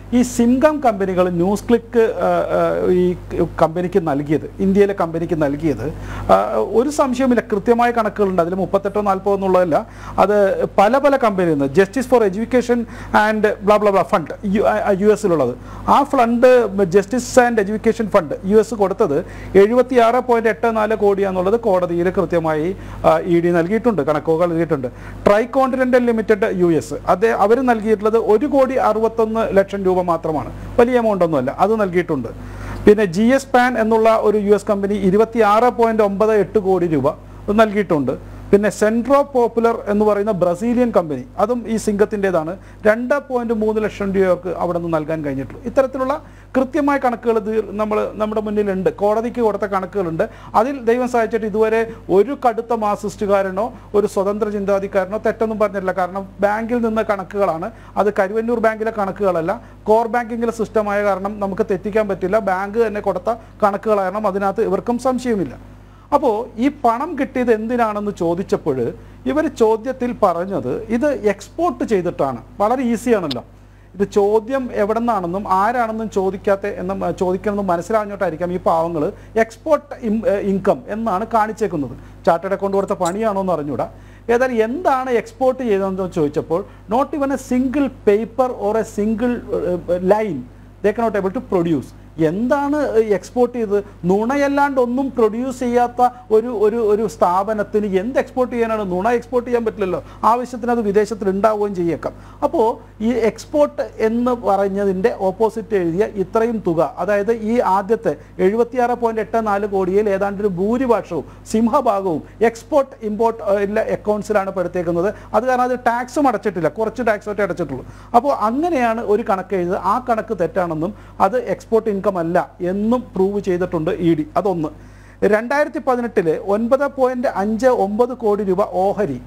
ഈ സിംഗം കമ്പനികൾ news click ആ, ആ, ഈ കമ്പനിക്ക് നൽകിയത് ഇന്ത്യയിലെ കമ്പനിക്ക് നൽകിയത് ആ, ഒരു സംശയവുമില്ല കൃത്യമായ കണക്കുകളുണ്ട് അതിൽ മുപ്പത്തെട്ടോ നാൽപ്പതോ എന്നുള്ളതല്ല അത് പല പല കമ്പനിയിൽ നിന്ന് justice for education and bla bla bla fund U എസിലുള്ളത് ആ fund justice and education fund U S കൊടുത്തത് എഴുപത്തി ആറ് പോയിന്റ് എട്ട് നാല് കോടിയാന്നുള്ളത് കോടതിയിൽ കൃത്യമായി ഇ ഡി നൽകിയിട്ടുണ്ട് കണക്കുകൾ നൽകിയിട്ടുണ്ട് tri continental limited U S അത് അവർ നൽകിയിട്ടുള്ളത് ഒരു കോടി അറുപത്തൊന്ന് ലക്ഷം രൂപ മാത്രമാണ് വലിയ എമൗണ്ട് ഒന്നുമല്ല അത് നൽകിയിട്ടുണ്ട് പിന്നെ ജി എസ് പാൻ എന്നുള്ള ഒരു യു എസ് കമ്പനി ഇരുപത്തി ആറ് പോയിന്റ് ഒമ്പത് എട്ട് കോടി രൂപ നൽകിയിട്ടുണ്ട് പിന്നെ സെൻട്രോ പോപ്പുലർ എന്ന് പറയുന്ന ബ്രസീലിയൻ കമ്പനി അതും ഈ സിംഗത്തിൻ്റെതാണ് രണ്ട് പോയിന്റ് മൂന്ന് ലക്ഷം രൂപയ്ക്ക് അവിടെ നിന്ന് നൽകാൻ കഴിഞ്ഞിട്ടുള്ളൂ ഇത്തരത്തിലുള്ള കൃത്യമായ കണക്കുകൾ നമ്മൾ നമ്മുടെ മുന്നിലുണ്ട് കോടതിക്ക് കൊടുത്ത കണക്കുകളുണ്ട് അതിൽ ദൈവം സഹായിച്ചിട്ട് ഇതുവരെ ഒരു കടുത്ത മാർസിസ്റ്റുകാരനോ ഒരു സ്വതന്ത്ര ചിന്താധികാരനോ തെറ്റൊന്നും പറഞ്ഞിട്ടില്ല കാരണം ബാങ്കിൽ നിന്ന് കണക്കുകളാണ് അത് കരുവന്നൂർ ബാങ്കിലെ കണക്കുകളല്ല കോർ ബാങ്കിങ്ങിലെ സിസ്റ്റമായ കാരണം നമുക്ക് തെറ്റിക്കാൻ പറ്റില്ല ബാങ്ക് തന്നെ കൊടുത്ത കണക്കുകൾ കാരണം അതിനകത്ത് ഇവർക്കും സംശയമില്ല അപ്പോൾ ഈ പണം കിട്ടിയത് എന്തിനാണെന്ന് ചോദിച്ചപ്പോൾ ഇവർ ചോദ്യത്തിൽ പറഞ്ഞത് ഇത് എക്സ്പോർട്ട് ചെയ്തിട്ടാണ് വളരെ ഈസിയാണല്ലോ ഇത് ചോദ്യം എവിടെ നിന്നാണെന്നും ആരാണെന്നും ചോദിക്കാത്ത എന്നും ഏർ, ചോദിക്കണമെന്നും മനസ്സിലാഞ്ഞോട്ടായിരിക്കാം ഈ പാവങ്ങൾ എക്സ്പോർട്ട് ഇൻകം എന്നാണ് കാണിച്ചേക്കുന്നത് ചാർട്ടേഡ് അക്കൗണ്ട് കൊടുത്ത പണിയാണോ എന്ന് അറിഞ്ഞൂടാ ഏതായാലും എന്താണ് എക്സ്പോർട്ട് ചെയ്തതെന്ന് ചോദിച്ചപ്പോൾ not even a single paper or a single line they cannot able to produce എന്താണ് എക്സ്പോർട്ട് ചെയ്തത് നുണയല്ലാണ്ട് ഒന്നും പ്രൊഡ്യൂസ് ചെയ്യാത്ത ഒരു ഒരു ഒരു സ്ഥാപനത്തിന് എന്ത് എക്സ്പോർട്ട് ചെയ്യാനാണ് നുണ എക്സ്പോർട്ട് ചെയ്യാൻ പറ്റില്ലല്ലോ ആവശ്യത്തിന് അത് വിദേശത്തിൽ ഉണ്ടാവുകയും ചെയ്യേക്കാം അപ്പോൾ ഈ എക്സ്പോർട്ട് എന്ന് പറഞ്ഞതിൻ്റെ ഓപ്പോസിറ്റ് എഴുതിയ ഇത്രയും തുക അതായത് ഈ ആദ്യത്തെ എഴുപത്തിയാറ് പോയിന്റ് എട്ട് നാല് കോടിയിൽ ഏതാണ്ട് ഒരു ഭൂരിപക്ഷവും സിംഹഭാഗവും എക്സ്പോർട്ട് ഇമ്പോർട്ട് അക്കൗണ്ട്സിലാണ് പെടുത്തേക്കുന്നത് അത് കാരണം അത് ടാക്സും അടച്ചിട്ടില്ല കുറച്ച് ടാക്സ് ഒറ്റ അടച്ചിട്ടുള്ളൂ അപ്പോൾ അങ്ങനെയാണ് ഒരു കണക്ക് എഴുതുന്നത് ആ കണക്ക് തെറ്റാണെന്നും അത് എക്സ്പോർട്ട് ഇൻകം അല്ല എന്നും പ്രൂവ് ചെയ്തിട്ടുണ്ട് ഇ ഡി അതൊന്ന് രണ്ടായിരത്തി പതിനെട്ടില് ഒൻപത് പോയിന്റ് അഞ്ച് ഒമ്പത് കോടി രൂപ ഓഹരി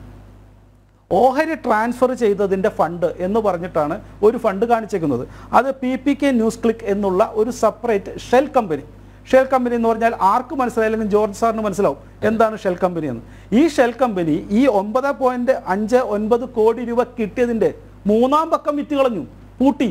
ഓഹരി ട്രാൻസ്ഫർ ചെയ്തതിൻ്റെ ഫണ്ട് എന്ന് പറഞ്ഞിട്ടാണ് ഒരു ഫണ്ട് കാണിച്ചേക്കുന്നത് അത് P P K news click എന്നുള്ള ഒരു separate shell company shell company എന്ന് പറഞ്ഞാൽ ആർക്ക് മനസ്സിലായില്ലെങ്കിൽ ജോർജ് സാറിന് മനസ്സിലാവും എന്താണ് ഷെൽ കമ്പനി എന്ന് ഈ ഷെൽ കമ്പനി ഈ ഒമ്പത് പോയിന്റ് അഞ്ച് ഒൻപത് കോടി രൂപ കിട്ടിയതിൻ്റെ മൂന്നാം പക്കം വിറ്റ് കളഞ്ഞു പൂട്ടി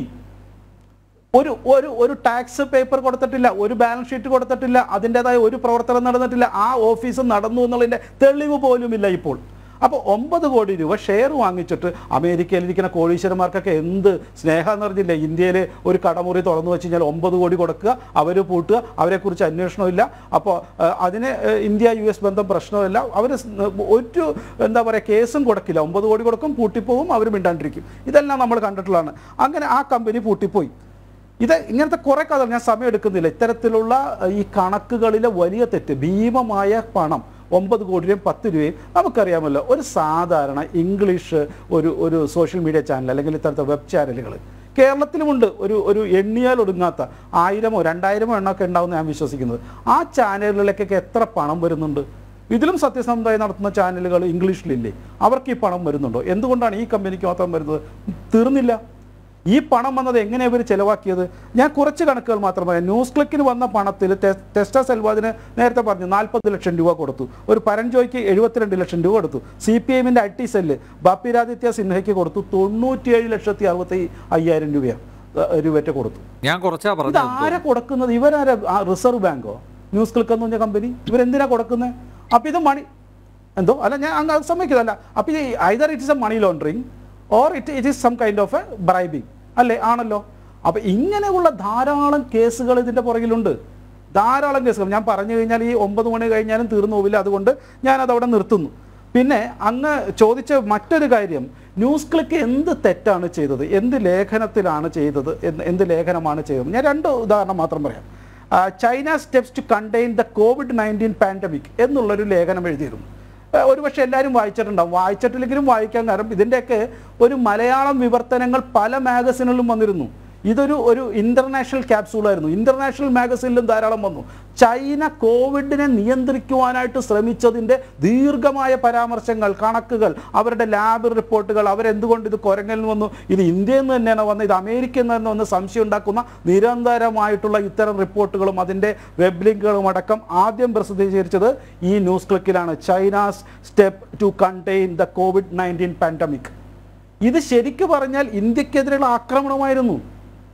ഒരു ഒരു ഒരു ടാക്സ് പേപ്പർ കൊടുത്തിട്ടില്ല ഒരു ബാലൻസ് ഷീറ്റ് കൊടുത്തിട്ടില്ല അതിൻ്റെതായ ഒരു പ്രവർത്തനം നടന്നിട്ടില്ല ആ ഓഫീസ് നടന്നു എന്നുള്ളതിൻ്റെ തെളിവ് പോലുമില്ല ഇപ്പോൾ അപ്പോൾ ഒമ്പത് കോടി രൂപ ഷെയർ വാങ്ങിച്ചിട്ട് അമേരിക്കയിലിരിക്കുന്ന കോടീശ്വരന്മാർക്കൊക്കെ എന്ത് സ്നേഹം എന്ന് പറഞ്ഞില്ല ഇന്ത്യയിൽ ഒരു കടമുറി തുറന്നു വെച്ച് കഴിഞ്ഞാൽ ഒമ്പത് കോടി കൊടുക്കുക അവർ പൂട്ടുക അവരെക്കുറിച്ച് അന്വേഷണമില്ല അപ്പോൾ ഏഹ്, അതിന് ഏഹ്, ഇന്ത്യ യു എസ് ബന്ധം പ്രശ്നമില്ല അവർ ഒരു എന്താ പറയുക കേസും കൊടുക്കില്ല ഒമ്പത് കോടി കൊടുക്കും പൂട്ടിപ്പോവും അവർ മിണ്ടാണ്ടിരിക്കും ഇതെല്ലാം നമ്മൾ കണ്ടിട്ടുള്ളതാണ് അങ്ങനെ ആ കമ്പനി പൂട്ടിപ്പോയി ഇത് ഇങ്ങനത്തെ കുറെ കഥകൾ ഞാൻ സമയം എടുക്കുന്നില്ല ഇത്തരത്തിലുള്ള അഹ്, ഈ കണക്കുകളിലെ വലിയ തെറ്റ് ഭീമമായ പണം ഒമ്പത് കോടി രൂപയും പത്ത് രൂപയും നമുക്കറിയാമല്ലോ ഒരു സാധാരണ ഇംഗ്ലീഷ് ഒരു ഒരു സോഷ്യൽ മീഡിയ ചാനൽ അല്ലെങ്കിൽ ഇത്തരത്തെ വെബ് ചാനലുകൾ കേരളത്തിലുമുണ്ട് ഒരു ഒരു എണ്ണിയാൽ ഒടുങ്ങാത്ത ആയിരമോ രണ്ടായിരമോ എണ്ണമൊക്കെ ഉണ്ടാവും ഞാൻ വിശ്വസിക്കുന്നത് ആ ചാനലുകളിലേക്കൊക്കെ എത്ര പണം വരുന്നുണ്ട് ഇതിലും സത്യസന്ധമായി നടത്തുന്ന ചാനലുകൾ ഇംഗ്ലീഷിലില്ലേ അവർക്ക് ഈ പണം വരുന്നുണ്ടോ എന്തുകൊണ്ടാണ് ഈ കമ്പനിക്ക് മാത്രം വരുന്നത് തീർന്നില്ല ഈ പണം വന്നത് എങ്ങനെ ഇവർ ചെലവാക്കിയത് ഞാൻ കുറച്ച് കണക്കുകൾ മാത്രം പറയാം ന്യൂസ് ക്ലിക്കിന് വന്ന പണത്തിൽ ടെ- ടെസ്റ്റ സെൽവാദിന് നേരത്തെ പറഞ്ഞു നാൽപ്പത് ലക്ഷം രൂപ കൊടുത്തു ഒരു പരൻജോയ്ക്ക് എഴുപത്തിരണ്ട് ലക്ഷം രൂപ കൊടുത്തു സി പി എമ്മിൻ്റെ ഐ ടി സെല്ല് ബാപ്പിരാദിത്യ സിൻഹയ്ക്ക് കൊടുത്തു തൊണ്ണൂറ്റിയേഴ് ലക്ഷത്തി അറുപത്തി അയ്യായിരം രൂപയാണ് രൂപറ്റ കൊടുത്തു ഞാൻ കുറച്ചാ ഇത് പറഞ്ഞത് ആരാ കൊടുക്കുന്നത് ഇവരാരാ ആ, റിസർവ് ബാങ്കോ ന്യൂസ് ക്ലിക്ക് എന്ന് പറഞ്ഞ കമ്പനി ഇവരെന്തിനാ കൊടുക്കുന്നത് അപ്പൊ ഇത് മണി എന്തോ അല്ല ഞാൻ അങ്ങ് അത് സമ്മതിക്കുന്നില്ല അപ്പൊ ഈ either it is a money laundering or it it is some kind of a bribing അല്ലേ ആണല്ലോ അപ്പൊ ഇങ്ങനെയുള്ള ധാരാളം കേസുകൾ ഇതിന്റെ പുറകിലുണ്ട് ധാരാളം കേസുകൾ ഞാൻ പറഞ്ഞു കഴിഞ്ഞാൽ ഈ ഒമ്പത് മണി കഴിഞ്ഞാലും തീർന്നു പോവില്ല അതുകൊണ്ട് ഞാനത് അവിടെ നിർത്തുന്നു പിന്നെ അങ്ങ് ചോദിച്ച മറ്റൊരു കാര്യം ന്യൂസ് ക്ലിക്ക് എന്ത് തെറ്റാണ് ചെയ്തത് എന്ത് ലേഖനത്തിലാണ് ചെയ്തത് എന്ന് എന്ത് ലേഖനമാണ് ചെയ്തത് ഞാൻ രണ്ട് ഉദാഹരണം മാത്രം പറയാം China steps to contain the covid nineteen pandemic എന്നുള്ളൊരു ലേഖനം എഴുതിയിരുന്നു ഏഹ് ഒരുപക്ഷെ എല്ലാവരും വായിച്ചിട്ടുണ്ടാവും വായിച്ചിട്ടില്ലെങ്കിലും വായിക്കാൻ കാരണം ഇതിൻ്റെയൊക്കെ ഒരു മലയാളം വിവർത്തനങ്ങൾ പല മാഗസിനുകളിലും വന്നിരുന്നു ഇതൊരു ഒരു ഇന്റർനാഷണൽ ക്യാപ്സൂളായിരുന്നു ഇന്റർനാഷണൽ മാഗസിനിലും ധാരാളം വന്നു ചൈന കോവിഡിനെ നിയന്ത്രിക്കുവാനായിട്ട് ശ്രമിച്ചതിൻ്റെ ദീർഘമായ പരാമർശങ്ങൾ കണക്കുകൾ അവരുടെ ലാബ് റിപ്പോർട്ടുകൾ അവരെന്തുകൊണ്ട് ഇത് കുരങ്ങിൽ നിന്ന് വന്നു ഇത് ഇന്ത്യയിൽ നിന്ന് തന്നെയാണ് വന്നത് ഇത് അമേരിക്കയിൽ നിന്ന് തന്നെ വന്ന് സംശയം ഉണ്ടാക്കുന്ന നിരന്തരമായിട്ടുള്ള ഇത്തരം റിപ്പോർട്ടുകളും അതിൻ്റെ വെബ് ലിങ്കുകളും അടക്കം ആദ്യം പ്രസിദ്ധീകരിച്ചത് ഈ ന്യൂസ് ക്ലിക്കിലാണ് China's step to contain the covid nineteen pandemic ഇത് ശരിക്കു പറഞ്ഞാൽ ഇന്ത്യക്കെതിരെയുള്ള ആക്രമണമായിരുന്നു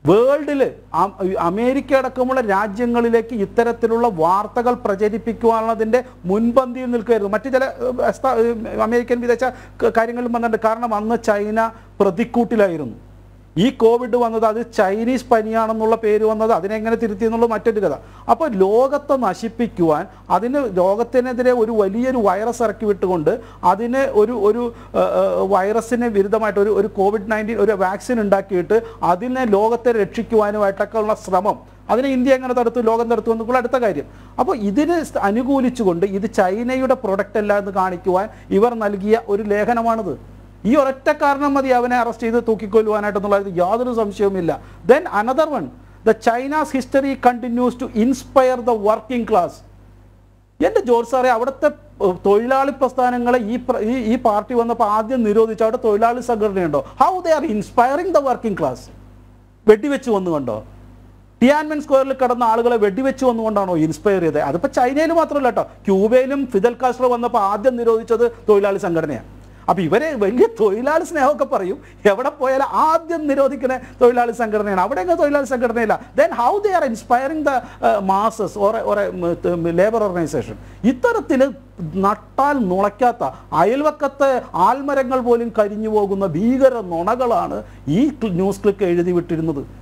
വേൾഡിൽ അമേരിക്ക അടക്കമുള്ള രാജ്യങ്ങളിലേക്ക് ഇത്തരത്തിലുള്ള വാർത്തകൾ പ്രചരിപ്പിക്കുവാനുള്ളതിൻ്റെ മുൻപന്തിയിൽ നിൽക്കുകയായിരുന്നു മറ്റു ചില ഏഹ്, സ്ഥാ- ഏഹ്, അമേരിക്കൻ വിദേശ ക- കാര്യങ്ങളും വന്നിട്ടുണ്ട് കാരണം അന്ന് ചൈന പ്രതിക്കൂട്ടിലായിരുന്നു ഈ കോവിഡ് വന്നത് അത് ചൈനീസ് പനിയാണെന്നുള്ള പേര് വന്നത് അതിനെങ്ങനെ തിരുത്തി എന്നുള്ളത് മറ്റൊരു കഥ അപ്പോൾ ലോകത്തെ നശിപ്പിക്കുവാൻ അതിന് ലോകത്തിനെതിരെ ഒരു വലിയൊരു വൈറസ് ഇറക്കി വിട്ടുകൊണ്ട് അതിന് ഒരു ഒരു ആ, ആ, വൈറസിന് വിരുദ്ധമായിട്ട് ഒരു ഒരു കോവിഡ് നയൻറ്റീൻ ഒരു വാക്സിൻ ഉണ്ടാക്കിയിട്ട് അതിനെ ലോകത്തെ രക്ഷിക്കുവാനുമായിട്ടൊക്കെ ഉള്ള ശ്രമം അതിനെ ഇന്ത്യ എങ്ങനെ തടുത്തു ലോകം തടുത്തു എന്നുള്ള അടുത്ത കാര്യം അപ്പോൾ ഇതിന് സ് അനുകൂലിച്ചുകൊണ്ട് ഇത് ചൈനയുടെ പ്രൊഡക്റ്റ് അല്ല എന്ന് കാണിക്കുവാൻ ഇവർ നൽകിയ ഒരു ലേഖനമാണിത് ഈ ഒരൊറ്റ കാരണം മതി അവനെ അറസ്റ്റ് ചെയ്ത് തൂക്കിക്കൊല്ലുവാനായിട്ടെന്നുള്ളത് യാതൊരു സംശയവുമില്ല then another one the China's history continues to inspire the working class എൻ്റെ ജോർജ് സാറേ അവിടുത്തെ ഏഹ്, തൊഴിലാളി പ്രസ്ഥാനങ്ങളെ ഈ പ്ര- ഈ ഈ പാർട്ടി വന്നപ്പോൾ ആദ്യം നിരോധിച്ചു അവിടെ തൊഴിലാളി സംഘടനയുണ്ടോ how they are inspiring the working class വെടിവെച്ച് വന്നുകൊണ്ടോ ടിയാൻമെൻ സ്ക്വയറിൽ കിടന്ന ആളുകളെ വെടിവെച്ച് വന്നുകൊണ്ടാണോ ഇൻസ്പയർ ചെയ്തത് അതിപ്പോൾ ചൈനയിൽ മാത്രമല്ല കേട്ടോ ക്യൂബയിലും ഫിദൽ കാസ്ട്രോ വന്നപ്പോൾ ആദ്യം നിരോധിച്ചത് തൊഴിലാളി സംഘടനയാണ് അപ്പോൾ ഇവരെ വലിയ തൊഴിലാളി സ്നേഹമൊക്കെ പറയും എവിടെ പോയാലും ആദ്യം നിരോധിക്കുന്ന തൊഴിലാളി സംഘടനയാണ് അവിടെ എങ്ങനെ തൊഴിലാളി സംഘടനയില്ല then how they are inspiring the masses or or labour organisation ഇത്തരത്തിൽ നട്ടാൽ നുളയ്ക്കാത്ത അയൽവക്കത്തെ ആൽമരങ്ങൾ പോലും കരിഞ്ഞു പോകുന്ന ഭീകര നുണകളാണ് ഈ ക്ലി- ന്യൂസ് ക്ലിക്ക് എഴുതി വിട്ടിരുന്നത്